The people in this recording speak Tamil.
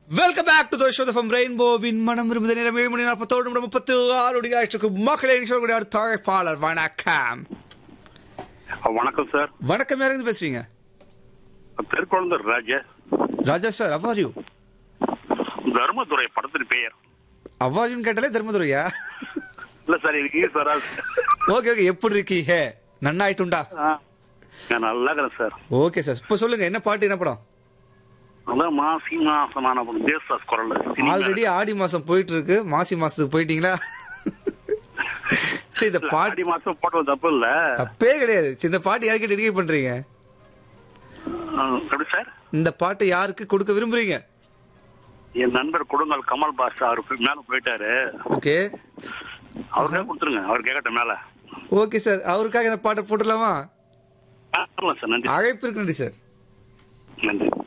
welcome back to the show from ரெயின்போவின் மனம் விரும்புத நேரம் ஏழு மணி நாற்பத்தோடு நிமிடம் முப்பத்து ஆறு ஆயிடுச்சு மக்களே சொல்லக்கூடிய அடுத்த அழைப்பாளர் வணக்கம் வணக்கம் சார் வணக்கம் யாருந்து பேசுறீங்க திருக்குழந்தர் ராஜா ராஜா சார் அவ்வாரியூ தர்மதுரை படத்தின் பெயர் அவ்வாரியூன்னு கேட்டாலே தர்மதுரையா இல்ல சார் எனக்கு ஈஸ் வராது ஓகே ஓகே எப்படி இருக்கீங்க நன்னாயிட்டுண்டா ஆ, நான் நல்லா இருக்கிறேன் சார் ஓகே சார் இப்போ சொல்லுங்க என்ன பாட்டு என்ன படம் அதான் மாசி மாசமான படம் தேவதாஸ் குரல் ஆல்ரெடி ஆடி மாசம் போயிட்டு இருக்கு மாசி மாசத்துக்கு போயிட்டீங்களா சரி இந்த பாட்டு ஆடி மாசம் போட்டது தப்பு இல்ல தப்பே கிடையாது சரி, இந்த பாட்டு யாருக்கு டெடிகேட் பண்றீங்க ஆ, எப்படி சார் இந்த பாட்டு யாருக்கு கொடுக்க விரும்புறீங்க என் நண்பர் கொடுங்கல் கமல் பாஷா அவர் போய் மேல போயிட்டாரு ஓகே அவருக்கே கொடுத்துருங்க அவர் கேட்கட்டும் மேல ஓகே சார் அவருக்காக இந்த பாட்டை போட்டுடலாமா ஆ, சொல்லலாம் சார் நன்றி அழைப்பிற்கு நன்றி சார் நன்றி